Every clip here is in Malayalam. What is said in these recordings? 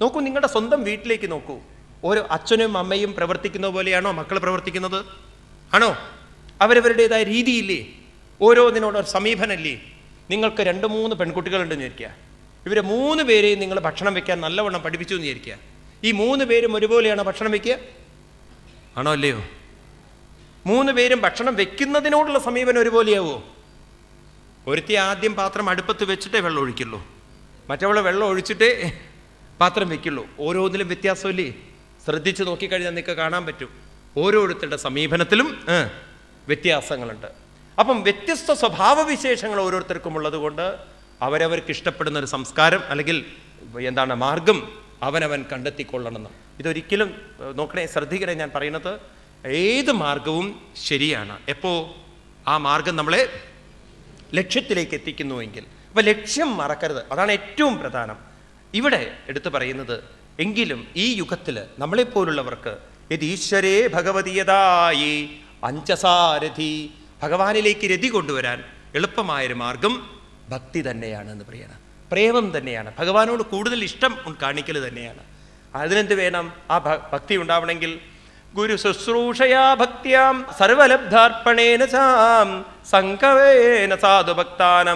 നോക്കൂ നിങ്ങളുടെ സ്വന്തം വീട്ടിലേക്ക് നോക്കൂ ഓരോ അച്ഛനും അമ്മയും പ്രവർത്തിക്കുന്ന പോലെയാണോ മക്കൾ പ്രവർത്തിക്കുന്നത് ആണോ അവരവരുടേതായ രീതിയില്ലേ ഓരോന്നിനോട് ഒരു സമീപനല്ലേ നിങ്ങൾക്ക് രണ്ട് മൂന്ന് പെൺകുട്ടികളുണ്ടെന്ന് വിചാരിക്കുക ഇവരെ മൂന്ന് പേരെയും നിങ്ങൾ ഭക്ഷണം വെക്കാൻ നല്ലവണ്ണം പഠിപ്പിച്ചു എന്ന് വിചാരിക്കുക ഈ മൂന്ന് പേരും ഒരുപോലെയാണോ ഭക്ഷണം വെക്കുക ആണോ അല്ലയോ മൂന്ന് പേരും ഭക്ഷണം വെക്കുന്നതിനോടുള്ള സമീപനം ഒരുപോലെയാവോ ഒരുത്തി ആദ്യം പാത്രം അടുപ്പത്ത് വെച്ചിട്ടേ വെള്ളം ഒഴിക്കുള്ളൂ മറ്റവള് വെള്ളം ഒഴിച്ചിട്ടേ പാത്രം വെക്കുള്ളൂ ഓരോന്നിലും വ്യത്യാസമില്ലേ ശ്രദ്ധിച്ച് നോക്കിക്കഴിഞ്ഞാൽ നിങ്ങൾക്ക് കാണാൻ പറ്റും ഓരോരുത്തരുടെ സമീപനത്തിലും ഏ, വ്യത്യാസങ്ങളുണ്ട് അപ്പം വ്യത്യസ്ത സ്വഭാവവിശേഷങ്ങൾ ഓരോരുത്തർക്കും ഉള്ളത് കൊണ്ട് അവരവർക്ക് ഇഷ്ടപ്പെടുന്ന ഒരു സംസ്കാരം അല്ലെങ്കിൽ എന്താണ് മാർഗം അവനവൻ കണ്ടെത്തിക്കൊള്ളണമെന്ന് ഇതൊരിക്കലും ഏ, നോക്കണേ ശ്രദ്ധിക്കണേ ഞാൻ പറയുന്നത് ഏത് മാർഗവും ശരിയാണ് എപ്പോ ആ മാർഗം നമ്മളെ ലക്ഷ്യത്തിലേക്ക് എത്തിക്കുന്നുവെങ്കിൽ അപ്പൊ ലക്ഷ്യം മറക്കരുത് അതാണ് ഏറ്റവും പ്രധാനം ഇവിടെ എടുത്തു പറയുന്നത് എങ്കിലും ഈ യുഗത്തിൽ നമ്മളെപ്പോലുള്ളവർക്ക് ഇത് ഈശ്വരേ ഭഗവതീയതായി അഞ്ചസാരഥി ഭഗവാനിലേക്ക് രതി കൊണ്ടുവരാൻ എളുപ്പമായൊരു മാർഗം ഭക്തി തന്നെയാണ് എന്ന് പറയണം പ്രേമം തന്നെയാണ് ഭഗവാനോട് കൂടുതൽ ഇഷ്ടം കാണിക്കൽ തന്നെയാണ് അതിനെന്ത് വേണം ആ ഭ- ഭക്തി ഉണ്ടാവണമെങ്കിൽ ഗുരു ശുശ്രൂഷയാ ഭക്തിയാം സർവലബ്ധാർപ്പണേന ചാം സംഘവേന സാധുഭക്താനം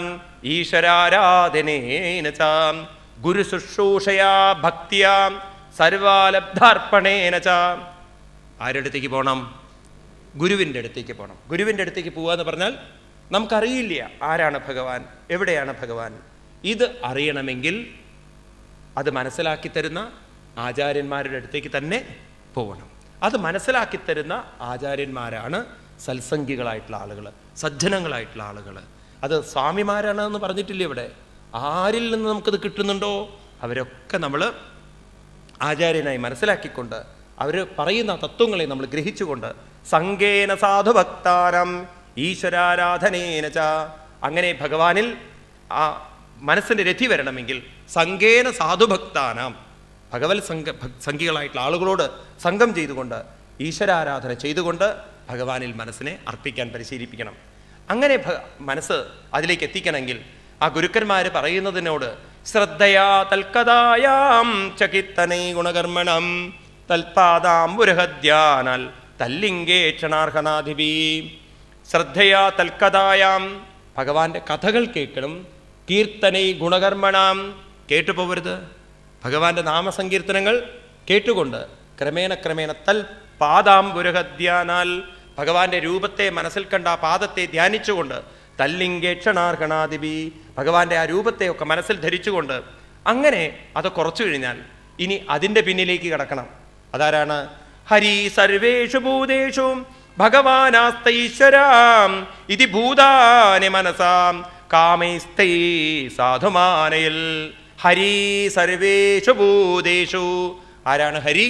ഈശ്വരാരാധനേന ചാം ഗുരു ശുശ്രൂഷയാ ഭക്തിയാം സർവാലബ്ധാർപ്പണേന ചാം ആരുടെ അടുത്തേക്ക് പോകണം ഗുരുവിൻ്റെ അടുത്തേക്ക് പോകണം ഗുരുവിൻ്റെ അടുത്തേക്ക് പോവുക എന്ന് പറഞ്ഞാൽ നമുക്കറിയില്ല ആരാണ് ഭഗവാൻ എവിടെയാണ് ഭഗവാൻ ഇത് അറിയണമെങ്കിൽ അത് മനസ്സിലാക്കി തരുന്ന ആചാര്യന്മാരുടെ അടുത്തേക്ക് തന്നെ പോകണം അത് മനസ്സിലാക്കി തരുന്ന ആചാര്യന്മാരാണ് സത്സംഗികളായിട്ടുള്ള ആളുകൾ സജ്ജനങ്ങളായിട്ടുള്ള ആളുകൾ അത് സ്വാമിമാരാണ് എന്ന് പറഞ്ഞിട്ടില്ല ഇവിടെ ആരിൽ നിന്ന് നമുക്കത് കിട്ടുന്നുണ്ടോ അവരൊക്കെ നമ്മൾ ആചാര്യനായി മനസ്സിലാക്കിക്കൊണ്ട് അവർ പറയുന്ന തത്വങ്ങളെ നമ്മൾ ഗ്രഹിച്ചുകൊണ്ട് സംഗേന സാധുഭക്താരം ഈശ്വരാരാധനേന ച അങ്ങനെ ഭഗവാനിൽ ആ മനസ്സിൻ്റെ രഥി വരണമെങ്കിൽ സംഗേന സാധുഭക്താനാം ഭഗവത് സംഘ ഭ- സംഘികളായിട്ടുള്ള ആളുകളോട് സംഘം ചെയ്തുകൊണ്ട് ഈശ്വരാരാധന ചെയ്തുകൊണ്ട് ഭഗവാനിൽ മനസ്സിനെ അർപ്പിക്കാൻ പരിശീലിപ്പിക്കണം അങ്ങനെ ഭ- മനസ്സ് അതിലേക്ക് എത്തിക്കണമെങ്കിൽ ആ ഗുരുക്കന്മാർ പറയുന്നതിനോട് ശ്രദ്ധയാ തൽക്കഥായാം ചകിത്തനൈ ഗുണകർമ്മണം തൽപാദാം ബുരഹദ്യാനാൽ തല്ലിംഗേ ക്ഷണാർഹനാധിപി ശ്രദ്ധയാ തൽക്കഥായാം ഭഗവാന്റെ കഥകൾ കേൾക്കണം കീർത്തനൈ ഗുണകർമ്മണം കേട്ടുപോകരുത് ഭഗവാന്റെ നാമസങ്കീർത്തനങ്ങൾ കേട്ടുകൊണ്ട് ക്രമേണ ക്രമേണ തൽ പാദാംബുരഹദ്യാനാൽ ഭഗവാന്റെ രൂപത്തെ മനസ്സിൽ കണ്ട ആ പാദത്തെ ധ്യാനിച്ചുകൊണ്ട് തല്ലിംഗേക്ഷണാർഹണാദിപി ഭഗവാന്റെ ആ രൂപത്തെ ഒക്കെ മനസ്സിൽ ധരിച്ചുകൊണ്ട് അങ്ങനെ അത് കുറച്ചു കഴിഞ്ഞാൽ ഇനി അതിൻ്റെ പിന്നിലേക്ക് കിടക്കണം അതാരാണ് ഹരി സർവേഷു ഭൂതേഷു ഭഗവാനാസ്ത ഈശ്വരാം ഇതി ഭൂതാനി മനസാം കാമൈസ്തൈ സാധുമാനയിൽ ഹരി സർവേഷു ഭൂതേഷു ആരാണ് ഹരി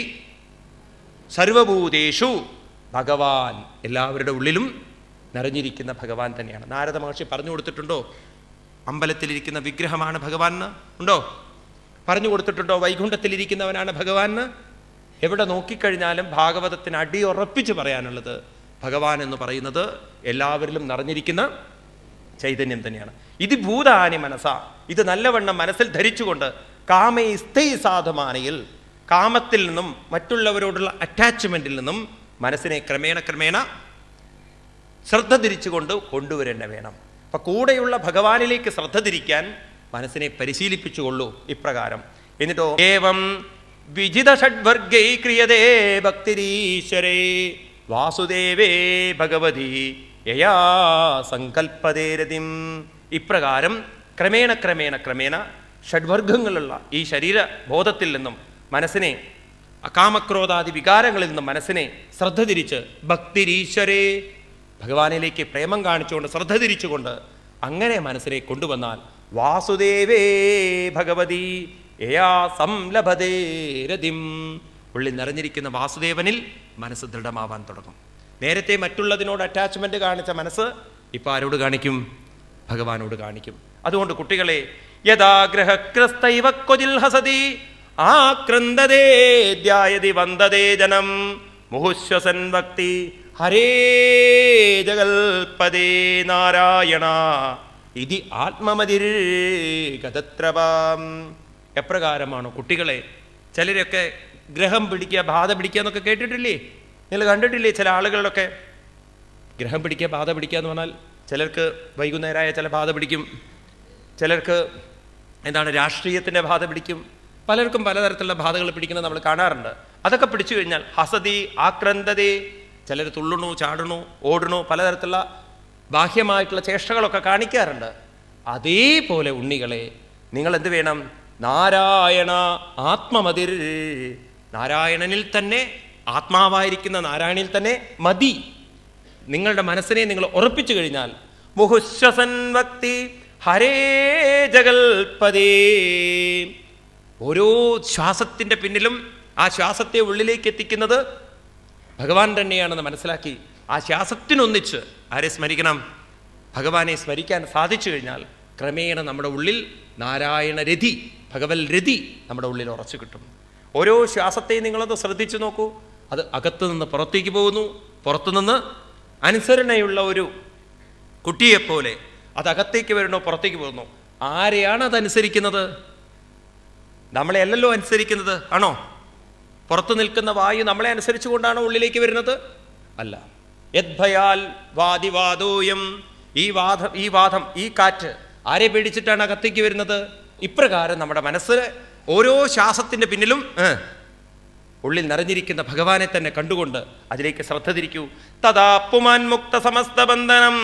സർവഭൂതേഷു ഭഗവാൻ എല്ലാവരുടെ ഉള്ളിലും നിറഞ്ഞിരിക്കുന്ന ഭഗവാൻ തന്നെയാണ് നാരദ മഹർഷി പറഞ്ഞു കൊടുത്തിട്ടുണ്ടോ അമ്പലത്തിലിരിക്കുന്ന വിഗ്രഹമാണ് ഭഗവാൻ എന്ന് ഉണ്ടോ പറഞ്ഞു കൊടുത്തിട്ടുണ്ടോ വൈകുണ്ഠത്തിലിരിക്കുന്നവനാണ് ഭഗവാൻ എന്ന് എവിടെ നോക്കിക്കഴിഞ്ഞാലും ഭാഗവതത്തിന് അടിയുറപ്പിച്ച് പറയാനുള്ളത് ഭഗവാൻ എന്ന് പറയുന്നത് എല്ലാവരിലും നിറഞ്ഞിരിക്കുന്ന ചൈതന്യം തന്നെയാണ് ഇത് ഭൂതാനി മനസ്സ ഇത് നല്ലവണ്ണം മനസ്സിൽ ധരിച്ചുകൊണ്ട് കാമൈ സ്ഥൈ സാധമാനയിൽ കാമത്തിൽ നിന്നും മറ്റുള്ളവരോടുള്ള അറ്റാച്ച്മെന്റിൽ നിന്നും മനസ്സിനെ ക്രമേണ ക്രമേണ ശ്രദ്ധ തിരിച്ചുകൊണ്ട് കൊണ്ടുവരേണ്ട വേണം അപ്പൊ കൂടെയുള്ള ഭഗവാനിലേക്ക് ശ്രദ്ധ തിരിക്കാൻ മനസ്സിനെ പരിശീലിപ്പിച്ചുകൊള്ളൂ ഇപ്രകാരം എന്നിട്ടോ ഏവം വിജിത ഷഡ്വർഗൈ ക്രിയതേ ഭക്തിരീശ്വരേ വാസുദേവേ ഭഗവതി യയാ സങ്കൽപ്പതേരതിം ഇപ്രകാരം ക്രമേണ ക്രമേണ ക്രമേണ ഷഡ്വർഗങ്ങളുള്ള ഈ ശരീര ബോധത്തിൽ നിന്നും മനസ്സിനെ അകാമക്രോധാദി വികാരങ്ങളിൽ നിന്നും മനസ്സിനെ ശ്രദ്ധ തിരിച്ച് ഭക്തിരീശ്വരേ ഭഗവാനിലേക്ക് പ്രേമം കാണിച്ചുകൊണ്ട് ശ്രദ്ധ തിരിച്ചുകൊണ്ട് അങ്ങനെ മനസ്സിനെ കൊണ്ടുവന്നാൽ വാസുദേവേ ഭഗവതി യയാ സംലഭതേ രതിം ഉള്ളിൽ നിറഞ്ഞിരിക്കുന്ന വാസുദേവനിൽ മനസ്സ് ദൃഢമാവാൻ തുടങ്ങും നേരത്തെ മറ്റുള്ളതിനോട് അറ്റാച്ച്മെന്റ് കാണിച്ച മനസ്സ് ഇപ്പൊ ആരോട് കാണിക്കും ഭഗവാനോട് കാണിക്കും അതുകൊണ്ട് കുട്ടികളെ യഥാഗ്രഹക്രസ്തൈവ കൊതിൽ ഹസതി ആക്രന്ദതേ ധ്യായതി വന്ദതേ ജനം മുഹുശ്വസൻ ഭക്തി ഹരേ ജഗൽപദേ നാരായണ ഇതി ആത്മമതിർ ഗതത്രവാം എപ്രകാരമാണോ കുട്ടികളെ ചിലരൊക്കെ ഗ്രഹം പിടിക്കുക ബാധ പിടിക്കുക എന്നൊക്കെ കേട്ടിട്ടില്ലേ നിങ്ങൾ കണ്ടിട്ടില്ലേ ചില ആളുകളിലൊക്കെ ഗ്രഹം പിടിക്കുക ബാധ പിടിക്കുക എന്ന് പറഞ്ഞാൽ ചിലർക്ക് വൈകുന്നേരമായ ചില ബാധ പിടിക്കും ചിലർക്ക് എന്താണ് രാഷ്ട്രീയത്തിൻ്റെ ബാധ പിടിക്കും പലർക്കും പലതരത്തിലുള്ള ബാധകൾ പിടിക്കുന്നത് നമ്മൾ കാണാറുണ്ട് അതൊക്കെ പിടിച്ചു കഴിഞ്ഞാൽ ഹസതി ആക്രന്തതേ ചിലർ തുള്ളണു ചാടണു ഓടണു പലതരത്തിലുള്ള ബാഹ്യമായിട്ടുള്ള ചേഷ്ടകളൊക്കെ കാണിക്കാറുണ്ട് അതേപോലെ ഉണ്ണികളെ നിങ്ങൾ എന്ത് വേണം നാരായണ ആത്മമതിർ നാരായണനിൽ തന്നെ ആത്മാവായിരിക്കുന്ന നാരായണിൽ തന്നെ മതി നിങ്ങളുടെ മനസ്സിനെ നിങ്ങൾ ഉറപ്പിച്ചു കഴിഞ്ഞാൽ മുഹുശ്വസൻ ഭക്തി ഹരേ ജഗൽപദേ ഓരോ ശ്വാസത്തിൻ്റെ പിന്നിലും ആ ശ്വാസത്തെ ഉള്ളിലേക്ക് എത്തിക്കുന്നത് ഭഗവാൻ തന്നെയാണെന്ന് മനസ്സിലാക്കി ആ ശ്വാസത്തിനൊന്നിച്ച് ആരെ സ്മരിക്കണം ഭഗവാനെ സ്മരിക്കാൻ സാധിച്ചു കഴിഞ്ഞാൽ ക്രമേണ നമ്മുടെ ഉള്ളിൽ നാരായണ രതി ഭഗവൽ രതി നമ്മുടെ ഉള്ളിൽ ഉറച്ചു കിട്ടും ഓരോ ശ്വാസത്തെയും നിങ്ങളൊന്ന് ശ്രദ്ധിച്ചു നോക്കൂ അത് അകത്തു നിന്ന് പുറത്തേക്ക് പോകുന്നു പുറത്തുനിന്ന് അനുസരണയുള്ള ഒരു കുട്ടിയെപ്പോലെ അത് അകത്തേക്ക് വരണോ പുറത്തേക്ക് പോകുന്നു ആരെയാണ് അത് അനുസരിക്കുന്നത് നമ്മളെ അല്ലല്ലോ അനുസരിക്കുന്നത് ആണോ പുറത്തു നിൽക്കുന്ന വായു നമ്മളെ അനുസരിച്ചുകൊണ്ടാണോ ഉള്ളിലേക്ക് വരുന്നത് അല്ല യദ്ഭയാൽ വാദിവാദോയം ഈ വാദം ഈ വാദം ഈ കാറ്റ് ആരെ പേടിച്ചിട്ടാണ് അകത്തേക്ക് വരുന്നത് ഇപ്രകാരം നമ്മുടെ മനസ്സ് ഓരോ ശ്വാസത്തിന്റെ പിന്നിലും ഏ, ഉള്ളിൽ നിറഞ്ഞിരിക്കുന്ന ഭഗവാനെ തന്നെ കണ്ടുകൊണ്ട് അതിലേക്ക് ശ്രദ്ധ തിരിക്കൂ തഥാ പുമാൻ മുക്ത സമസ്ത ബന്ധനം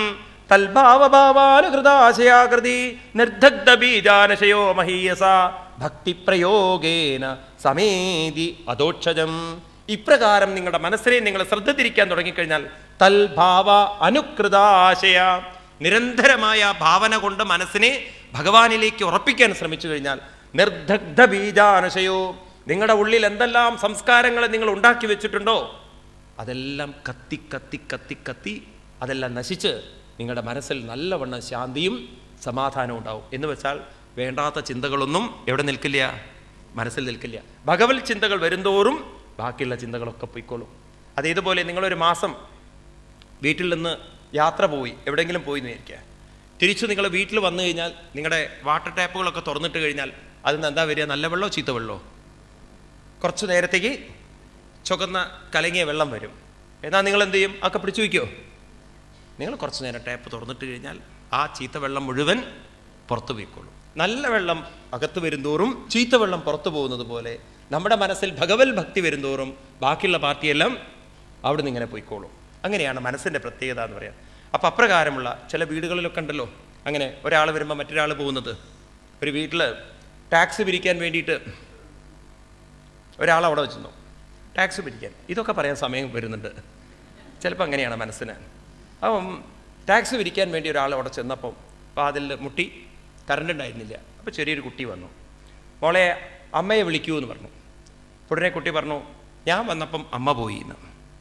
തൽഭാവഭാവാനുകൃതാശയാകൃതി നിർദ്ധഗ്ധ ബീജാനശയോ മഹീയസ ഭക്തിപ്രയോഗേന സമേതി അദോക്ഷജം ഇപ്രകാരം നിങ്ങളുടെ മനസ്സിനെ നിങ്ങൾ ശ്രദ്ധ തിരിക്കാൻ തുടങ്ങിക്കഴിഞ്ഞാൽ തൽഭാവ അനുകൃതാശയ നിരന്തരമായ ഭാവന കൊണ്ട് മനസ്സിനെ ഭഗവാനിലേക്ക് ഉറപ്പിക്കാൻ ശ്രമിച്ചു കഴിഞ്ഞാൽ നിർദ്ധഗ്ധ ബീജാനശയോ നിങ്ങളുടെ ഉള്ളിൽ എന്തെല്ലാം സംസ്കാരങ്ങൾ നിങ്ങൾ ഉണ്ടാക്കി വെച്ചിട്ടുണ്ടോ അതെല്ലാം കത്തി കത്തി കത്തി കത്തി അതെല്ലാം നശിച്ച് നിങ്ങളുടെ മനസ്സിൽ നല്ലവണ്ണം ശാന്തിയും സമാധാനവും ഉണ്ടാവും എന്ന് വെച്ചാൽ വേണ്ടാത്ത ചിന്തകളൊന്നും എവിടെ നിൽക്കില്ല മനസ്സിൽ നിൽക്കില്ല ഭഗവത് ചിന്തകൾ വരുന്തോറും ബാക്കിയുള്ള ചിന്തകളൊക്കെ പൊയ്ക്കോളും അതേതുപോലെ നിങ്ങളൊരു മാസം വീട്ടിൽ നിന്ന് യാത്ര പോയി എവിടെയെങ്കിലും പോയി എന്ന് വിചാരിക്കുക തിരിച്ചു നിങ്ങൾ വീട്ടിൽ വന്നു കഴിഞ്ഞാൽ നിങ്ങളുടെ വാട്ടർ ടാപ്പുകളൊക്കെ തുറന്നിട്ട് കഴിഞ്ഞാൽ അതിന് എന്താ വരിക നല്ല വെള്ളമോ ചീത്ത വെള്ളമോ കുറച്ച് നേരത്തേക്ക് ചുവന്ന കലങ്ങിയ വെള്ളം വരും എന്നാൽ നിങ്ങൾ എന്ത് ചെയ്യും ഒക്കെ പിടിച്ചു വയ്ക്കുമോ നിങ്ങൾ കുറച്ച് നേരം ടാപ്പ് തുറന്നിട്ട് കഴിഞ്ഞാൽ ആ ചീത്ത വെള്ളം മുഴുവൻ പുറത്തു പോയിക്കോളും നല്ല വെള്ളം അകത്ത് വരുന്തോറും ചീത്ത വെള്ളം പുറത്തു പോകുന്നത് പോലെ നമ്മുടെ മനസ്സിൽ ഭഗവത് ഭക്തി വരുന്തോറും ബാക്കിയുള്ള പാർട്ടിയെല്ലാം അവിടെ നിന്ന് ഇങ്ങനെ പോയിക്കോളും അങ്ങനെയാണ് മനസ്സിൻ്റെ പ്രത്യേകത എന്ന് പറയാം അപ്പം അപ്രകാരമുള്ള ചില വീടുകളിലൊക്കെ ഉണ്ടല്ലോ അങ്ങനെ ഒരാൾ വരുമ്പോൾ മറ്റൊരാൾ പോകുന്നത് ഒരു വീട്ടിൽ ടാക്സ് പിരിക്കാൻ വേണ്ടിയിട്ട് ഒരാൾ അവിടെ വെച്ചിരുന്നു ടാക്സ് പിരിക്കാൻ ഇതൊക്കെ പറയാൻ സമയം വരുന്നുണ്ട് ചിലപ്പോൾ അങ്ങനെയാണ് മനസ്സിന് അപ്പം ടാക്സ് പിരിക്കാൻ വേണ്ടി ഒരാൾ അവിടെ ചെന്നപ്പം വാതിൽ മുട്ടി കറണ്ട് ഉണ്ടായിരുന്നില്ല അപ്പോൾ ചെറിയൊരു കുട്ടി വന്നു മോളെ അമ്മയെ വിളിക്കൂ എന്ന് പറഞ്ഞു ഉടനെ കുട്ടി പറഞ്ഞു ഞാൻ വന്നപ്പം അമ്മ പോയി എന്ന്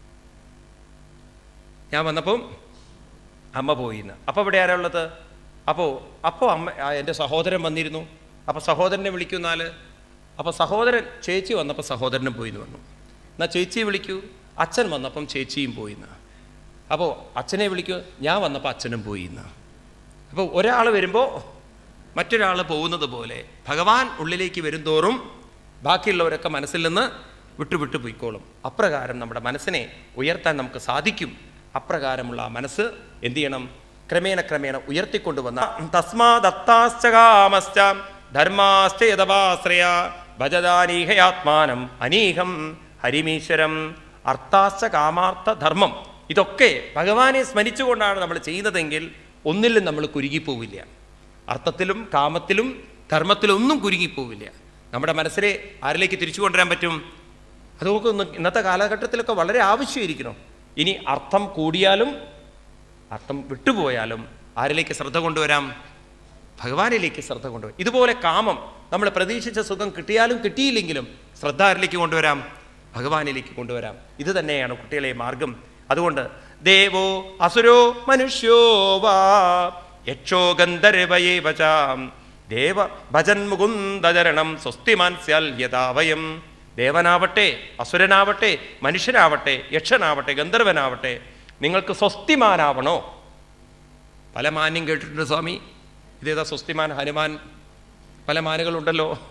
ഞാൻ വന്നപ്പം അമ്മ പോയി എന്ന് അപ്പോൾ ഇവിടെ ആരാ ഉള്ളത് അപ്പോൾ അപ്പോൾ അമ്മ ആ, എൻ്റെ സഹോദരൻ വന്നിരുന്നു അപ്പോൾ സഹോദരനെ വിളിക്കുന്നാൽ അപ്പോൾ സഹോദരൻ ചേച്ചി വന്നപ്പോൾ സഹോദരനും പോയി എന്ന് പറഞ്ഞു എന്നാൽ ചേച്ചിയെ വിളിക്കൂ അച്ഛൻ വന്നപ്പം ചേച്ചിയും പോയി എന്ന് അപ്പോൾ അച്ഛനെ വിളിക്കൂ ഞാൻ വന്നപ്പോൾ അച്ഛനും പോയി എന്ന് അപ്പോൾ ഒരാൾ വരുമ്പോൾ മറ്റൊരാൾ പോകുന്നത് പോലെ ഭഗവാൻ ഉള്ളിലേക്ക് വരുന്തോറും ബാക്കിയുള്ളവരൊക്കെ മനസ്സിൽ നിന്ന് വിട്ടു വിട്ടു പോയിക്കോളും അപ്രകാരം നമ്മുടെ മനസ്സിനെ ഉയർത്താൻ നമുക്ക് സാധിക്കും അപ്രകാരമുള്ള ആ മനസ്സ് എന്ത് ചെയ്യണം ക്രമേണ ക്രമേണ ഉയർത്തിക്കൊണ്ടുവന്ന തസ്മാദത്താശ്ചകാമശ്ച ധർമാശ്ചയതപാശ്രയ ഭജദാനീഹയാത്മാനം അനീഹം ഹരിമീശ്വരം അർത്ഥാശ്ച കാമാർത്ഥ ധർമ്മം ഇതൊക്കെ ഭഗവാനെ സ്മരിച്ചുകൊണ്ടാണ് നമ്മൾ ചെയ്യുന്നതെങ്കിൽ ഒന്നിലും നമ്മൾ കുരുങ്ങിപ്പോവില്ല അർത്ഥത്തിലും കാമത്തിലും ധർമ്മത്തിലും ഒന്നും കുരുങ്ങിപ്പോവില്ല നമ്മുടെ മനസ്സിനെ ആരിലേക്ക് തിരിച്ചു കൊണ്ടുവരാൻ പറ്റും അത് നോക്കൊന്ന് ഇന്നത്തെ കാലഘട്ടത്തിലൊക്കെ വളരെ ആവശ്യമായിരിക്കണം ഇനി അർത്ഥം കൂടിയാലും അർത്ഥം വിട്ടുപോയാലും ആരിലേക്ക് ശ്രദ്ധ കൊണ്ടുവരാം ഭഗവാനിലേക്ക് ശ്രദ്ധ കൊണ്ടുവരാം ഇതുപോലെ കാമം നമ്മൾ പ്രതീക്ഷിച്ച സുഖം കിട്ടിയാലും കിട്ടിയില്ലെങ്കിലും ശ്രദ്ധ ആരിലേക്ക് കൊണ്ടുവരാം ഭഗവാനിലേക്ക് കൊണ്ടുവരാം ഇത് തന്നെയാണ് കുട്ടികളെ മാർഗം അതുകൊണ്ട് ദേവോ അസുരോ മനുഷ്യോ വാ യക്ഷോ ഗന്ധർവയേവചാം ദേവ ഭജൻ മുകുന്ദചരണം സ്വസ്തിമാൻ സ്യാൽ യഥാവയം ദേവനാവട്ടെ അസുരനാവട്ടെ മനുഷ്യനാവട്ടെ യക്ഷനാവട്ടെ ഗന്ധർവനാവട്ടെ നിങ്ങൾക്ക് സ്വസ്തിമാനാവണോ പല മാന്യം കേട്ടിട്ടുണ്ട് സ്വാമി ഇതേതാ സ്വസ്തിമാൻ ഹനുമാൻ പല മാനുകളുണ്ടല്ലോ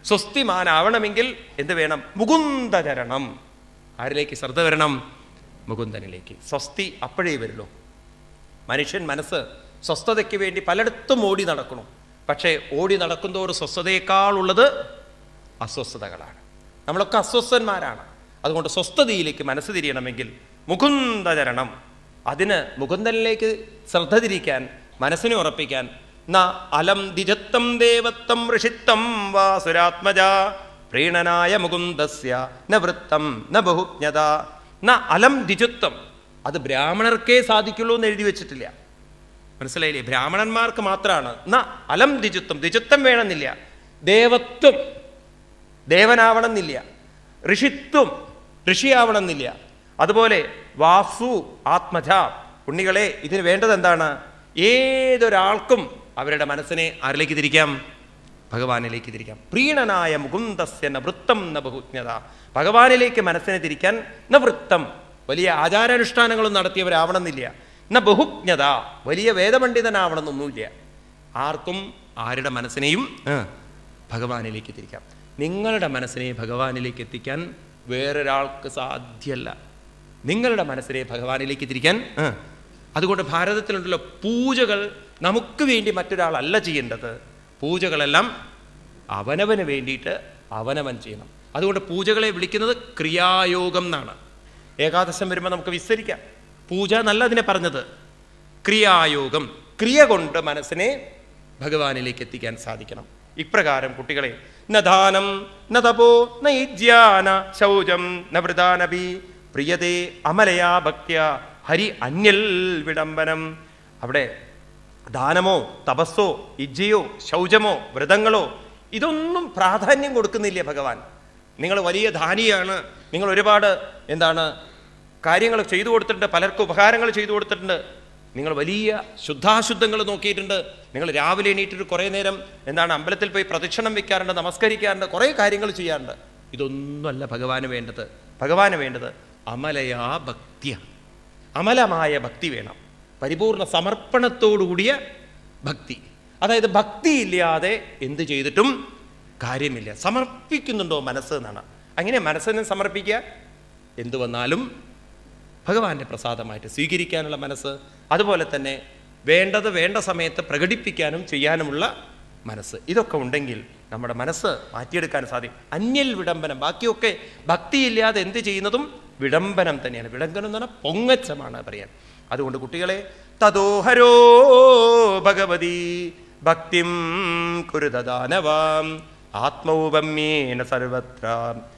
സ്വസ്തിമാനാവണമെങ്കിൽ എന്ത് വേണം മുകുന്ദചരണം ആരിലേക്ക് ശ്രദ്ധ വരണം മുകുന്ദനിലേക്ക് സ്വസ്തി അപ്പോഴേ വരുള്ളൂ മനുഷ്യൻ മനസ്സ് സ്വസ്ഥതയ്ക്ക് വേണ്ടി പലയിടത്തും ഓടി നടക്കണം പക്ഷേ ഓടി നടക്കുന്തോറും സ്വസ്ഥതയേക്കാളുള്ളത് അസ്വസ്ഥതകളാണ് നമ്മളൊക്കെ അസ്വസ്ഥന്മാരാണ് അതുകൊണ്ട് സ്വസ്ഥതയിലേക്ക് മനസ്സ് തിരിയണമെങ്കിൽ മുകുന്ദചരണം അതിന് മുകുന്ദനിലേക്ക് ശ്രദ്ധ തിരിക്കാൻ മനസ്സിനെ ഉറപ്പിക്കാൻ ന അലം ദിജത്തം ദേവത്തം ഋഷിത്തം വാസുരാത്മജ പ്രീണനായ മുകുന്ദസ്യ ന വൃത്തം ന ബഹുജ്ഞത ന അലം ദിജുത്വം അത് ബ്രാഹ്മണർക്കേ സാധിക്കുള്ളൂ എന്ന് എഴുതി വെച്ചിട്ടില്ല മനസ്സിലായില്ലേ ബ്രാഹ്മണന്മാർക്ക് മാത്രമാണ് ന അലം ദിജുത്വം ദിജുത്വം വേണമെന്നില്ല ദേവത്വം ദേവനാവണമെന്നില്ല ഋഷിത്വം ഋഷിയാവണമെന്നില്ല അതുപോലെ വാസു ആത്മജ ഉണ്ണികളെ ഇതിന് വേണ്ടത് എന്താണ് ഏതൊരാൾക്കും അവരുടെ മനസ്സിനെ ആരിലേക്ക് തിരിക്കാം ഭഗവാനിലേക്ക് തിരിക്കാം പ്രീണനായ മുകുന്ദസ്യ ന വൃത്തം ന ബഹുജ്ഞത ഭഗവാനിലേക്ക് മനസ്സിനെ തിരിക്കാൻ ന വൃത്തം വലിയ ആചാരാനുഷ്ഠാനങ്ങളും നടത്തിയവരാവണമെന്നില്ല ന ബഹുജ്ഞത വലിയ വേദപണ്ഡിതനാവണമെന്നൊന്നുമില്ല ആർക്കും ആരുടെ മനസ്സിനെയും ആ, ഭഗവാനിലേക്ക് തിരിക്കാം നിങ്ങളുടെ മനസ്സിനെ ഭഗവാനിലേക്ക് എത്തിക്കാൻ വേറൊരാൾക്ക് സാധ്യമല്ല നിങ്ങളുടെ മനസ്സിനെ ഭഗവാനിലേക്ക് തിരിക്കാൻ ആ, അതുകൊണ്ട് ഭാരതത്തിലുണ്ടല്ലോ പൂജകൾ നമുക്ക് വേണ്ടി മറ്റൊരാളല്ല ചെയ്യേണ്ടത് പൂജകളെല്ലാം അവനവന് വേണ്ടിയിട്ട് അവനവൻ ചെയ്യണം അതുകൊണ്ട് പൂജകളെ വിളിക്കുന്നത് ക്രിയായോഗം എന്നാണ് ഏകാദശം വരുമ്പോൾ നമുക്ക് വിസ്തരിക്കാം പൂജ നല്ല അതിനെ പറഞ്ഞത് ക്രിയായോഗം ക്രിയ കൊണ്ട് മനസ്സിനെ ഭഗവാനിലേക്ക് എത്തിക്കാൻ സാധിക്കണം ഇപ്രകാരം കുട്ടികളെ ന ദാനം ന തപോ ന ഇജ്യാന ശൗചം ന വൃതാനപി പ്രിയതേ അമലയാ ഭക്ത്യ ഹരി അന്യൽ വിടംബനം അവിടെ ദാനമോ തപസ്സോ ഇജ്ജയോ ശൗചമോ വ്രതങ്ങളോ ഇതൊന്നും പ്രാധാന്യം കൊടുക്കുന്നില്ല ഭഗവാൻ നിങ്ങൾ വലിയ ധാനിയാണ് നിങ്ങൾ ഒരുപാട് എന്താണ് കാര്യങ്ങൾ ചെയ്തു കൊടുത്തിട്ടുണ്ട് പലർക്കും ഉപകാരങ്ങൾ ചെയ്തു കൊടുത്തിട്ടുണ്ട് നിങ്ങൾ വലിയ ശുദ്ധാശുദ്ധങ്ങൾ നോക്കിയിട്ടുണ്ട് നിങ്ങൾ രാവിലെ എണീറ്റിട്ട് കുറേ നേരം എന്താണ് അമ്പലത്തിൽ പോയി പ്രദക്ഷിണം വെക്കാറുണ്ട് നമസ്കരിക്കാറുണ്ട് കുറേ കാര്യങ്ങൾ ചെയ്യാറുണ്ട് ഇതൊന്നുമല്ല ഭഗവാന് വേണ്ടത് ഭഗവാന് വേണ്ടത് അമലയാ ഭക്തിയ അമലമായ ഭക്തി വേണം പരിപൂർണ സമർപ്പണത്തോടുകൂടിയ ഭക്തി അതായത് ഭക്തി ഇല്ലാതെ എന്ത് ചെയ്തിട്ടും കാര്യമില്ല സമർപ്പിക്കുന്നുണ്ടോ മനസ്സ് എന്നാണ് അങ്ങനെ മനസ്സിനെ സമർപ്പിക്കുക എന്തു വന്നാലും ഭഗവാന്റെ പ്രസാദമായിട്ട് സ്വീകരിക്കാനുള്ള മനസ്സ് അതുപോലെ തന്നെ വേണ്ടത് വേണ്ട സമയത്ത് പ്രകടിപ്പിക്കാനും ചെയ്യാനുമുള്ള മനസ്സ് ഇതൊക്കെ ഉണ്ടെങ്കിൽ നമ്മുടെ മനസ്സ് മാറ്റിയെടുക്കാൻ സാധിക്കും അന്യൽ വിടംബനം ബാക്കിയൊക്കെ ഭക്തിയില്ലാതെ എന്ത് ചെയ്യുന്നതും വിടംബനം തന്നെയാണ് വിടംബനം എന്ന് പറഞ്ഞാൽ പൊങ്ങച്ചമാണ് പറയാൻ അതുകൊണ്ട് കുട്ടികളെ തദോഹരോ ഭഗവതി ഭക്തിം കുരുദാനവാം ആത്മൗപമ്യേന സർവത്ര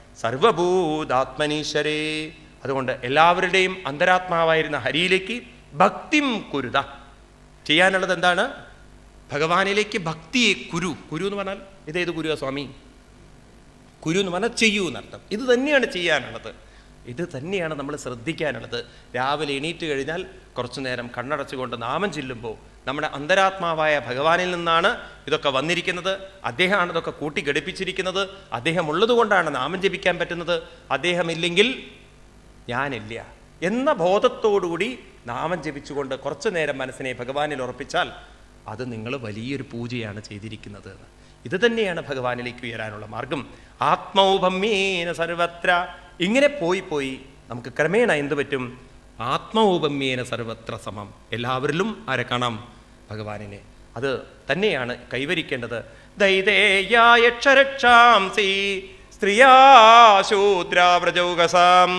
സർവഭൂതാത്മനീശ്വരേ അതുകൊണ്ട് എല്ലാവരുടെയും അന്തരാത്മാവായിരുന്ന ഹരിയിലേക്ക് ഭക്തിം കുരുത ചെയ്യാനുള്ളത് എന്താണ് ഭഗവാനിലേക്ക് ഭക്തിയെ കുരു കുരു എന്ന് പറഞ്ഞാൽ ഇതേത് കുരുവാ സ്വാമി കുരു എന്ന് പറഞ്ഞാൽ ചെയ്യൂ എന്നർത്ഥം ഇത് തന്നെയാണ് ചെയ്യാനുള്ളത് ഇത് തന്നെയാണ് നമ്മൾ ശ്രദ്ധിക്കാനുള്ളത് രാവിലെ എണീറ്റ് കഴിഞ്ഞാൽ കുറച്ചു നേരം കണ്ണടച്ചുകൊണ്ട് നാമം ചെല്ലുമ്പോൾ നമ്മുടെ അന്തരാത്മാവായ ഭഗവാനിൽ നിന്നാണ് ഇതൊക്കെ വന്നിരിക്കുന്നത് അദ്ദേഹമാണ് ഇതൊക്കെ കൂട്ടി ഘടിപ്പിച്ചിരിക്കുന്നത് അദ്ദേഹം ഉള്ളതുകൊണ്ടാണ് നാമം ജപിക്കാൻ പറ്റുന്നത് അദ്ദേഹമില്ലെങ്കിൽ ഞാനില്ല എന്ന ബോധത്തോടുകൂടി നാമം ജപിച്ചുകൊണ്ട് കുറച്ചു നേരം മനസ്സിനെ ഭഗവാനിൽ ഉറപ്പിച്ചാൽ അത് നിങ്ങൾ വലിയൊരു പൂജയാണ് ചെയ്തിരിക്കുന്നത് എന്ന്. ഇത് തന്നെയാണ് ഭഗവാനിലേക്ക് ഉയരാനുള്ള മാർഗം ആത്മൗപമ്യേന സർവത്ര ഇങ്ങനെ പോയി പോയി നമുക്ക് ക്രമേണ എന്ത് പറ്റും ആത്മൗപമ്യേന സർവത്ര സമം എല്ലാവരിലും ആരെ കാണാം ഭഗവാനിനെ അത് തന്നെയാണ് കൈവരിക്കേണ്ടത് ദൈതേയായക്ഷരക്ഷാംസി സ്ത്രീയാ ശൂദ്രാവ്രജൗകസാം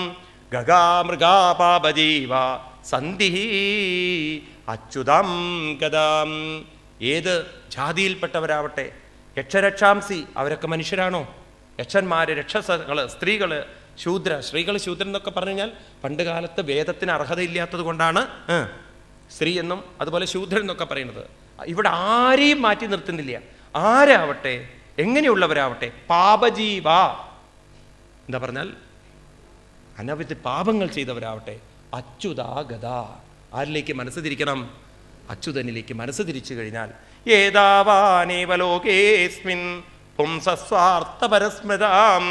ഗഗാമൃഗാപാപജീവ സന്ധി അച്യുതാം ഗതാം ഏത് ജാതിയിൽപ്പെട്ടവരാവട്ടെ യക്ഷരക്ഷാംസി അവരൊക്കെ മനുഷ്യരാണോ യക്ഷന്മാര് രക്ഷസകള് സ്ത്രീകള് ശൂദ്ര സ്ത്രീകൾ ശൂദ്രൻ എന്നൊക്കെ പറഞ്ഞു കഴിഞ്ഞാൽ പണ്ട് കാലത്ത് വേദത്തിന് അർഹതയില്ലാത്തത് കൊണ്ടാണ് ഏ, സ്ത്രീ എന്നും അതുപോലെ ശൂദ്രൻ എന്നൊക്കെ പറയുന്നത് ഇവിടെ ആരെയും മാറ്റി നിർത്തുന്നില്ല ആരാവട്ടെ എങ്ങനെയുള്ളവരാവട്ടെ പാപജീവ എന്താ പറഞ്ഞാൽ അനവധി പാപങ്ങൾ ചെയ്തവരാവട്ടെ അച്യുതാ ഗതാ ആരിലേക്ക് മനസ്സ് തിരിക്കണം അച്യുതനിലേക്ക് മനസ്സ് തിരിച്ചു കഴിഞ്ഞാൽ ഏതാവാനേവ ലോകേസ്മിൻ പുംസസ്വാർത്ഥപരസ്മൃതാം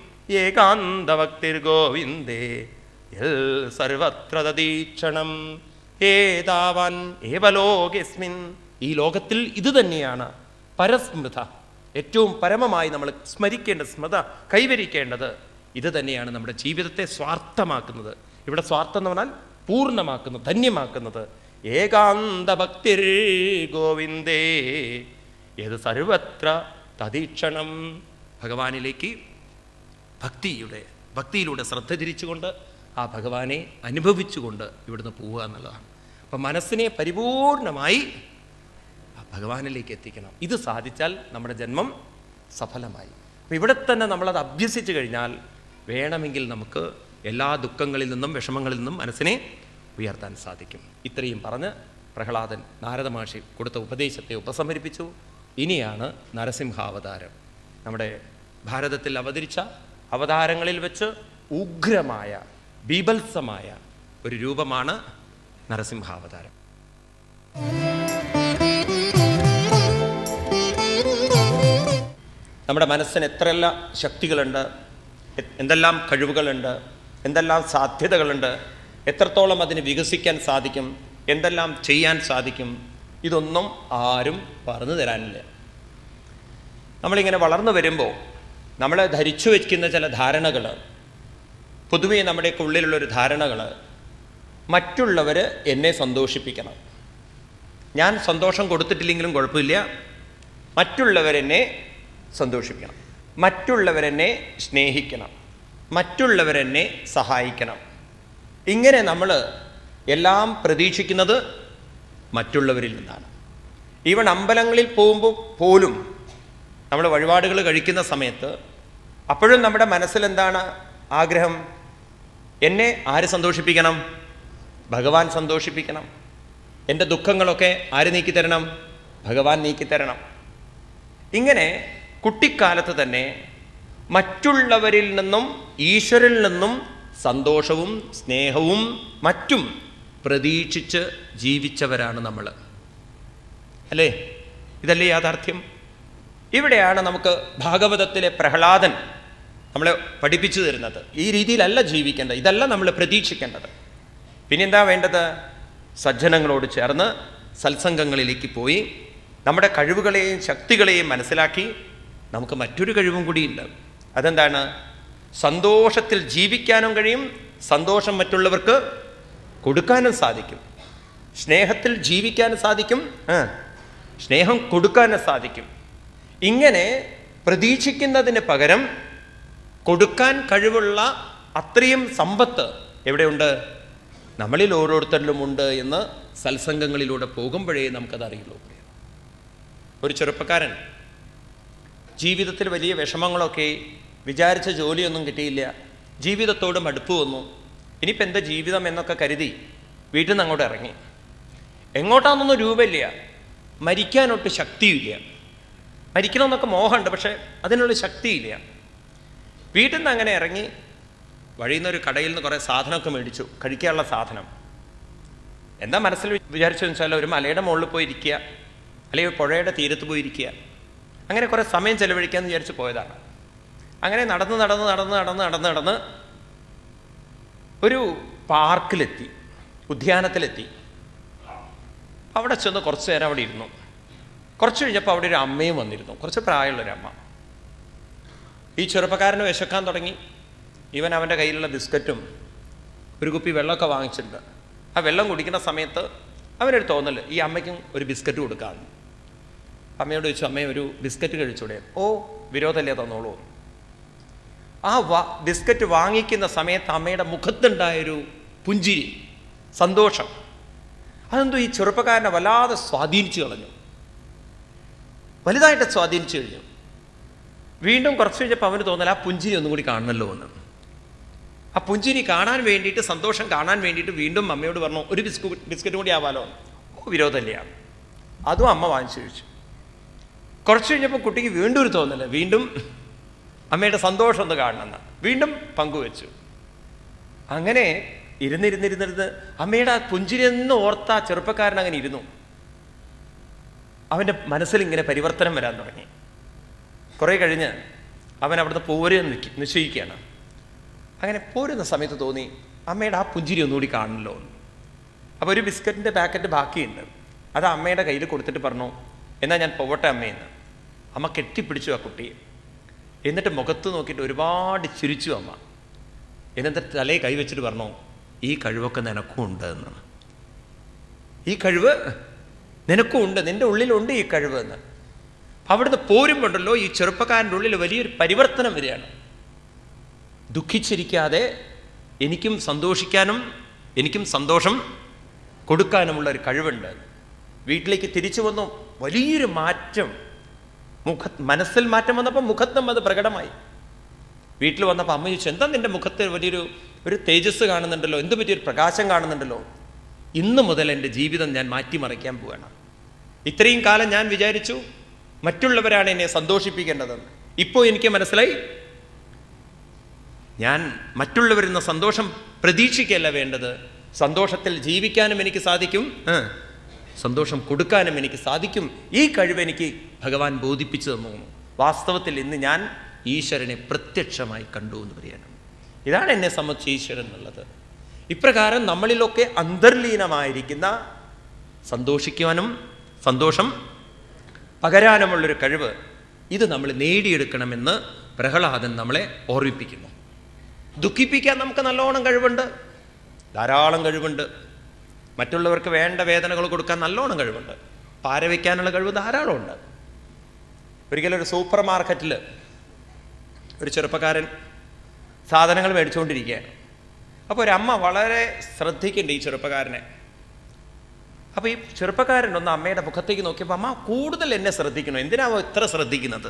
ഏകാന്തഭക്തിർഗോവിന്ദേ യൽ സർവത്ര തദീക്ഷണം ഏതാവാൻ ഏവ ലോകേസ്മിൻ ഈ ലോകത്തിൽ ഇത് തന്നെയാണ് പരസ്മൃത ഏറ്റവും പരമമായി നമ്മൾ സ്മരിക്കേണ്ട സ്മൃത കൈവരിക്കേണ്ടത് ഇത് തന്നെയാണ് നമ്മുടെ ജീവിതത്തെ സ്വാർത്ഥമാക്കുന്നത് ഇവിടെ സ്വാർത്ഥം എന്ന് പറഞ്ഞാൽ പൂർണ്ണമാക്കുന്നത് ധന്യമാക്കുന്നത് ഏകാന്ത ഭക്തിർ ഗോവിന്ദേ ഏത് സർവത്ര തദീക്ഷണം ഭഗവാനിലേക്ക് ഭക്തിയുടെ ഭക്തിയിലൂടെ ശ്രദ്ധ തിരിച്ചുകൊണ്ട് ആ ഭഗവാനെ അനുഭവിച്ചുകൊണ്ട് ഇവിടുന്ന് പോവുക എന്നുള്ളതാണ് അപ്പം മനസ്സിനെ പരിപൂർണമായി ആ ഭഗവാനിലേക്ക് എത്തിക്കണം ഇത് സാധിച്ചാൽ നമ്മുടെ ജന്മം സഫലമായി അപ്പം ഇവിടെ തന്നെ നമ്മളത് അഭ്യസിച്ചു കഴിഞ്ഞാൽ വേണമെങ്കിൽ നമുക്ക് എല്ലാ ദുഃഖങ്ങളിൽ നിന്നും വിഷമങ്ങളിൽ നിന്നും മനസ്സിനെ ഉയർത്താൻ സാധിക്കും ഇത്രയും പറഞ്ഞ് പ്രഹ്ലാദൻ നാരദ മഹർഷി കൊടുത്ത ഉപദേശത്തെ ഉപസംഹരിപ്പിച്ചു ഇനിയാണ് നരസിംഹാവതാരം നമ്മുടെ ഭാരതത്തിൽ അവതരിച്ച അവതാരങ്ങളിൽ വെച്ച് ഉഗ്രമായ ബീഭത്സമായ ഒരു രൂപമാണ് നരസിംഹാവതാരം നമ്മുടെ മനസ്സിന് എത്രയെല്ലാം ശക്തികളുണ്ട് എ- എന്തെല്ലാം കഴിവുകളുണ്ട് എന്തെല്ലാം സാധ്യതകളുണ്ട് എത്രത്തോളം അതിന് വികസിക്കാൻ സാധിക്കും എന്തെല്ലാം ചെയ്യാൻ സാധിക്കും ഇതൊന്നും ആരും പറഞ്ഞു തരാനില്ല നമ്മളിങ്ങനെ വളർന്നു വരുമ്പോൾ നമ്മൾ ധരിച്ചു വയ്ക്കുന്ന ചില ധാരണകൾ പൊതുവേ നമ്മുടെയൊക്കെ ഉള്ളിലുള്ളൊരു ധാരണകൾ മറ്റുള്ളവർ എന്നെ സന്തോഷിപ്പിക്കണം ഞാൻ സന്തോഷം കൊടുത്തിട്ടില്ലെങ്കിലും കുഴപ്പമില്ല മറ്റുള്ളവരെന്നെ സന്തോഷിക്കണം മറ്റുള്ളവരെന്നെ സ്നേഹിക്കണം മറ്റുള്ളവരെന്നെ സഹായിക്കണം ഇങ്ങനെ നമ്മൾ എല്ലാം പ്രതീക്ഷിക്കുന്നത് മറ്റുള്ളവരിൽ നിന്നാണ് ഈവൻ അമ്പലങ്ങളിൽ പോകുമ്പോൾ പോലും നമ്മൾ വഴിപാടുകൾ കഴിക്കുന്ന സമയത്ത് അപ്പോഴും നമ്മുടെ മനസ്സിൽ എന്താണ് ആഗ്രഹം എന്നെ ആര് സന്തോഷിപ്പിക്കണം ഭഗവാൻ സന്തോഷിപ്പിക്കണം എൻ്റെ ദുഃഖങ്ങളൊക്കെ ആര് നീക്കിത്തരണം ഭഗവാൻ നീക്കിത്തരണം ഇങ്ങനെ കുട്ടിക്കാലത്ത് തന്നെ മറ്റുള്ളവരിൽ നിന്നും ഈശ്വരിൽ നിന്നും സന്തോഷവും സ്നേഹവും മറ്റും പ്രതീക്ഷിച്ച് ജീവിച്ചവരാണ് നമ്മൾ അല്ലേ ഇതല്ലേ യാഥാർത്ഥ്യം ഇവിടെയാണ് നമുക്ക് ഭാഗവതത്തിലെ പ്രഹ്ലാദൻ നമ്മളെ പഠിപ്പിച്ചു തരുന്നത് ഈ രീതിയിലല്ല ജീവിക്കേണ്ടത് ഇതല്ല നമ്മൾ പ്രതീക്ഷിക്കേണ്ടത് പിന്നെന്താ വേണ്ടത് സജ്ജനങ്ങളോട് ചേർന്ന് സത്സംഗങ്ങളിലേക്ക് പോയി നമ്മുടെ കഴിവുകളെയും ശക്തികളെയും മനസ്സിലാക്കി നമുക്ക് മറ്റൊരു കഴിവും കൂടിയുണ്ട് അതെന്താണ് സന്തോഷത്തിൽ ജീവിക്കാനും കഴിയും സന്തോഷം മറ്റുള്ളവർക്ക് കൊടുക്കാനും സാധിക്കും സ്നേഹത്തിൽ ജീവിക്കാനും സാധിക്കും ആ, സ്നേഹം കൊടുക്കാനും സാധിക്കും ഇങ്ങനെ പ്രതീക്ഷിക്കുന്നതിന് പകരം കൊടുക്കാൻ കഴിവുള്ള അത്രയും സമ്പത്ത് എവിടെയുണ്ട് നമ്മളിൽ ഓരോരുത്തരിലും ഉണ്ട് എന്ന് സത്സംഗങ്ങളിലൂടെ പോകുമ്പോഴേ നമുക്കത് അറിയുള്ളൂ ഒരു ചെറുപ്പക്കാരൻ ജീവിതത്തിൽ വലിയ വിഷമങ്ങളൊക്കെ വിചാരിച്ച ജോലിയൊന്നും കിട്ടിയില്ല ജീവിതത്തോട് മടുപ്പ് വന്നു ഇനിയിപ്പോൾ എന്താ ജീവിതം എന്നൊക്കെ കരുതി വീട്ടിൽ നിന്ന് അങ്ങോട്ട് ഇറങ്ങി എങ്ങോട്ടാണെന്നൊന്നും രൂപമില്ല മരിക്കാനൊട്ട് ശക്തിയില്ല മരിക്കണമെന്നൊക്കെ മോഹമുണ്ട് പക്ഷെ അതിനുള്ള ശക്തിയില്ല വീട്ടിൽ നിന്ന് അങ്ങനെ ഇറങ്ങി വഴിയിൽ നിന്ന് ഒരു കടയിൽ നിന്ന് കുറേ സാധനമൊക്കെ മേടിച്ചു കഴിക്കാനുള്ള സാധനം എന്താ മനസ്സിൽ വിചാരിച്ചതെന്ന് വെച്ചാൽ ഒരു മലയുടെ മുകളിൽ പോയി ഇരിക്കുക അല്ലെങ്കിൽ ഒരു പുഴയുടെ തീരത്ത് പോയി ഇരിക്കുക അങ്ങനെ കുറേ സമയം ചെലവഴിക്കാമെന്ന് വിചാരിച്ച് പോയതാണ് അങ്ങനെ നടന്ന് നടന്ന് നടന്ന് നടന്ന് നടന്ന് നടന്ന് ഒരു പാർക്കിലെത്തി ഉദ്യാനത്തിലെത്തി അവിടെ ചെന്ന് കുറച്ച് നേരം അവിടെ ഇരുന്നു കുറച്ച് കഴിഞ്ഞപ്പോൾ അവിടെ ഒരു അമ്മയും വന്നിരുന്നു കുറച്ച് പ്രായമുള്ളൊരു അമ്മ ഈ ചെറുപ്പക്കാരന് വിശക്കാൻ തുടങ്ങി ഇവൻ അവൻ്റെ കയ്യിലുള്ള ബിസ്ക്കറ്റും ഒരു കുപ്പി വെള്ളമൊക്കെ വാങ്ങിച്ചിട്ടുണ്ട് ആ വെള്ളം കുടിക്കുന്ന സമയത്ത് അവനൊരു തോന്നൽ ഈ അമ്മയ്ക്കും ഒരു ബിസ്ക്കറ്റ് കൊടുക്കാമെന്ന് അമ്മയോട് ചോദിച്ചു അമ്മയെ ഒരു ബിസ്ക്കറ്റ് കഴിച്ചൂടെ ഓ വിരോധമല്ലേ തന്നോളൂ ആ വാ ബിസ്ക്കറ്റ് വാങ്ങിക്കുന്ന സമയത്ത് അമ്മയുടെ മുഖത്തുണ്ടായൊരു പുഞ്ചിരി സന്തോഷം അതെന്തോ ഈ ചെറുപ്പക്കാരനെ വല്ലാതെ സ്വാധീനിച്ചു കളഞ്ഞു വലുതായിട്ട് സ്വാധീനിച്ചു കഴിഞ്ഞു വീണ്ടും കുറച്ച് കഴിഞ്ഞപ്പോൾ അവന് തോന്നല ആ പുഞ്ചിരി ഒന്നും കൂടി കാണണമല്ലോ എന്ന് ആ പുഞ്ചിരി കാണാൻ വേണ്ടിയിട്ട് സന്തോഷം കാണാൻ വേണ്ടിയിട്ട് വീണ്ടും അമ്മയോട് പറഞ്ഞു ഒരു ബിസ്ക്കറ്റ് ബിസ്ക്കറ്റ് കൂടി ആവാലോ ഓ വിരോധമില്ല അതും അമ്മ വാങ്ങിച്ചു കഴിച്ചു കുറച്ച് കഴിഞ്ഞപ്പോൾ കുട്ടിക്ക് വീണ്ടും ഒരു തോന്നല് വീണ്ടും അമ്മയുടെ സന്തോഷം ഒന്ന് കാണണമെന്ന് വീണ്ടും പങ്കുവെച്ചു അങ്ങനെ ഇരുന്നിരുന്നിരുന്നിരുന്ന് അമ്മയുടെ ആ പുഞ്ചിരി എന്ന് ഓർത്ത ആ ചെറുപ്പക്കാരൻ അങ്ങനെ ഇരുന്നു അവൻ്റെ മനസ്സിൽ ഇങ്ങനെ പരിവർത്തനം വരാൻ തുടങ്ങി കുറേ കഴിഞ്ഞ് അവൻ അവിടുന്ന് പോരുക നിശ്ചയിക്കുകയാണ് അങ്ങനെ പോരുന്ന സമയത്ത് തോന്നി അമ്മയുടെ ആ പുഞ്ചിരി ഒന്നുകൂടി കാണണല്ലോ എന്ന് അപ്പോൾ ഒരു ബിസ്ക്കറ്റിൻ്റെ പാക്കറ്റ് ബാക്കിയുണ്ട് അത് അമ്മയുടെ കയ്യിൽ കൊടുത്തിട്ട് പറഞ്ഞു എന്നാൽ ഞാൻ പോവട്ടെ അമ്മയെന്ന് അമ്മ കെട്ടിപ്പിടിച്ചു ആ കുട്ടിയെ എന്നിട്ട് മുഖത്ത് നോക്കിയിട്ട് ഒരുപാട് ചിരിച്ചു അമ്മ എന്നിട്ട് തലയെ കൈവച്ചിട്ട് പറഞ്ഞു ഈ കഴിവൊക്കെ നിനക്കും ഉണ്ട് എന്ന് ഈ കഴിവ് നിനക്കും ഉണ്ട് നിന്റെ ഉള്ളിലുണ്ട് ഈ കഴിവ് എന്ന് അവിടുന്ന് പോരുമ്പോണ്ടല്ലോ ഈ ചെറുപ്പക്കാരൻ്റെ ഉള്ളിൽ വലിയൊരു പരിവർത്തനം വരികയാണ് ദുഃഖിച്ചിരിക്കാതെ എനിക്കും സന്തോഷിക്കാനും എനിക്കും സന്തോഷം കൊടുക്കാനുമുള്ള ഒരു കഴിവുണ്ട് വീട്ടിലേക്ക് തിരിച്ചു വന്നു വലിയൊരു മാറ്റം മുഖ മനസ്സിൽ മാറ്റം വന്നപ്പോൾ മുഖത്തും അത് പ്രകടമായി വീട്ടിൽ വന്നപ്പോൾ അമ്മ ചോദിച്ചു എന്താ നിന്റെ മുഖത്ത് വലിയൊരു ഒരു തേജസ് കാണുന്നുണ്ടല്ലോ എന്ത് പറ്റിയൊരു പ്രകാശം കാണുന്നുണ്ടല്ലോ ഇന്ന് മുതൽ എൻ്റെ ജീവിതം ഞാൻ മാറ്റിമറിക്കാൻ പോവുകയാണ് ഇത്രയും കാലം ഞാൻ വിചാരിച്ചു മറ്റുള്ളവരാണ് എന്നെ സന്തോഷിപ്പിക്കേണ്ടതെന്ന് ഇപ്പോൾ എനിക്ക് മനസ്സിലായി ഞാൻ മറ്റുള്ളവരിൽ നിന്ന് സന്തോഷം പ്രതീക്ഷിക്കല്ല വേണ്ടത് സന്തോഷത്തിൽ ജീവിക്കാനും എനിക്ക് സാധിക്കും ആ, സന്തോഷം കൊടുക്കാനും എനിക്ക് സാധിക്കും ഈ കഴിവ് എനിക്ക് ഭഗവാൻ ബോധിപ്പിച്ചു തന്നു വാസ്തവത്തിൽ ഇന്ന് ഞാൻ ഈശ്വരനെ പ്രത്യക്ഷമായി കണ്ടു എന്ന് പറയാനാണ് ഇതാണ് എന്നെ സംബന്ധിച്ച് ഈശ്വരൻ എന്നുള്ളത് ഇപ്രകാരം നമ്മളിലൊക്കെ അന്തർലീനമായിരിക്കുന്ന സന്തോഷിക്കുവാനും സന്തോഷം പകരാനുമുള്ളൊരു കഴിവ് ഇത് നമ്മൾ നേടിയെടുക്കണമെന്ന് പ്രഹ്ലാദൻ നമ്മളെ ഓർമ്മിപ്പിക്കുന്നു ദുഃഖിപ്പിക്കാൻ നമുക്ക് നല്ലോണം കഴിവുണ്ട് ധാരാളം കഴിവുണ്ട് മറ്റുള്ളവർക്ക് വേണ്ട വേദനകൾ കൊടുക്കാൻ നല്ലോണം കഴിവുണ്ട് പാരവയ്ക്കാനുള്ള കഴിവ് ധാരാളമുണ്ട് ഒരിക്കലും ഒരു സൂപ്പർ മാർക്കറ്റിൽ ഒരു ചെറുപ്പക്കാരൻ സാധനങ്ങൾ മേടിച്ചുകൊണ്ടിരിക്കുകയാണ് അപ്പോൾ ഒരു അമ്മ വളരെ ശ്രദ്ധിക്കുന്നുണ്ട് ഈ ചെറുപ്പക്കാരനെ അപ്പോൾ ഈ ചെറുപ്പക്കാരൻ ഒന്ന് അമ്മയുടെ മുഖത്തേക്ക് നോക്കിയപ്പോൾ അമ്മ കൂടുതൽ എന്നെ ശ്രദ്ധിക്കണം എന്തിനാവോ ഇത്ര ശ്രദ്ധിക്കുന്നത്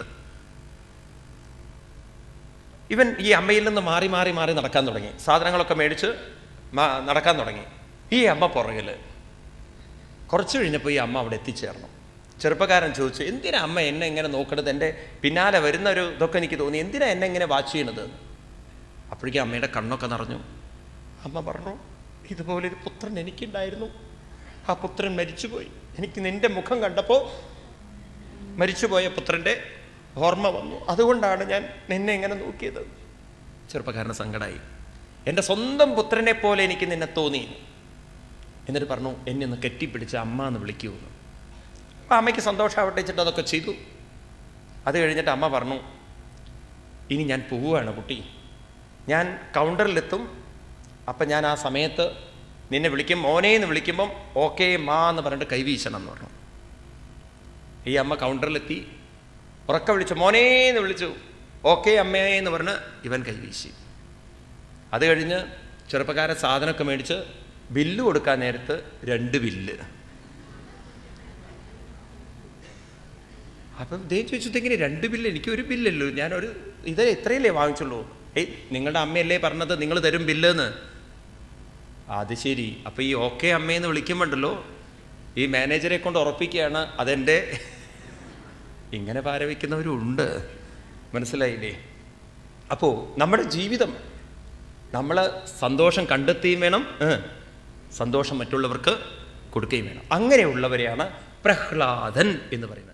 ഇവൻ ഈ അമ്മയിൽ നിന്ന് മാറി മാറി മാറി നടക്കാൻ തുടങ്ങി സാധനങ്ങളൊക്കെ മേടിച്ച് മാ- നടക്കാൻ തുടങ്ങി ഈ അമ്മ പുറകിൽ കുറച്ച് കഴിഞ്ഞപ്പോൾ ഈ അമ്മ അവിടെ എത്തിച്ചേർന്നു ചെറുപ്പക്കാരൻ ചോദിച്ചു എന്തിനാ അമ്മ എന്നെ ഇങ്ങനെ നോക്കണത് എൻ്റെ പിന്നാലെ വരുന്ന ഒരു ഇതൊക്കെ എനിക്ക് തോന്നി എന്തിനാ എന്നെ ഇങ്ങനെ വാച്ച് ചെയ്യണത് എന്ന് അപ്പോഴേക്കും അമ്മയുടെ കണ്ണൊക്കെ നിറഞ്ഞു അമ്മ പറഞ്ഞു ഇതുപോലെ ഒരു പുത്രൻ എനിക്കുണ്ടായിരുന്നു ആ പുത്രൻ മരിച്ചുപോയി എനിക്ക് നിന്റെ മുഖം കണ്ടപ്പോൾ മരിച്ചുപോയ പുത്രൻ്റെ ഓർമ്മ വന്നു അതുകൊണ്ടാണ് ഞാൻ നിന്നെ ഇങ്ങനെ നോക്കിയത് ചെറുപ്പക്കാരന് സങ്കടമായി എൻ്റെ സ്വന്തം പുത്രനെ പോലെ എനിക്ക് നിന്നെ തോന്നി എന്നിട്ട് പറഞ്ഞു എന്നെ ഒന്ന് കെട്ടിപ്പിടിച്ച് അമ്മ എന്ന് വിളിക്കൂ എന്ന് അപ്പം അമ്മയ്ക്ക് സന്തോഷമാവട്ടെ വെച്ചിട്ട് അതൊക്കെ ചെയ്തു അത് കഴിഞ്ഞിട്ട് അമ്മ പറഞ്ഞു ഇനി ഞാൻ പോവുകയാണ് കുട്ടി ഞാൻ കൗണ്ടറിലെത്തും അപ്പം ഞാൻ ആ സമയത്ത് നിന്നെ വിളിക്കും മോനെ എന്ന് വിളിക്കുമ്പം ഓക്കേ മാ എന്ന് പറഞ്ഞിട്ട് കൈവീശണം എന്ന് പറഞ്ഞു ഈ അമ്മ കൗണ്ടറിലെത്തി ഉറക്ക വിളിച്ചു മോനെ എന്ന് വിളിച്ചു ഓക്കെ അമ്മേ എന്ന് പറഞ്ഞ് ഇവൻ കൈവീശി അത് കഴിഞ്ഞ് ചെറുപ്പക്കാരൻ സാധനമൊക്കെ മേടിച്ച് ബില്ല് കൊടുക്കാൻ നേരത്ത് രണ്ട് ബില്ല് അപ്പം ഇദ്ദേഹം ചോദിച്ചു ഇങ്ങനെ രണ്ട് ബില്ല് എനിക്ക് ഒരു ബില്ലല്ലോ ഞാനൊരു ഇത് ഇത്രയല്ലേ വാങ്ങിച്ചുള്ളൂ ഏയ് നിങ്ങളുടെ അമ്മയല്ലേ പറഞ്ഞത് നിങ്ങൾ തരും ബില്ല് എന്ന് അത് ശരി അപ്പൊ ഈ ഓക്കെ അമ്മയെന്ന് വിളിക്കുമ്പോണ്ടല്ലോ ഈ മാനേജറെ കൊണ്ട് ഉറപ്പിക്കുകയാണ് അതെൻ്റെ ഇങ്ങനെ പാരവയ്ക്കുന്നവരും ഉണ്ട് മനസ്സിലായില്ലേ അപ്പോൾ നമ്മുടെ ജീവിതം നമ്മൾ സന്തോഷം കണ്ടെത്തുകയും വേണം ഏ, സന്തോഷം മറ്റുള്ളവർക്ക് കൊടുക്കുകയും വേണം അങ്ങനെയുള്ളവരെയാണ് പ്രഹ്ലാദൻ എന്ന് പറയുന്നത്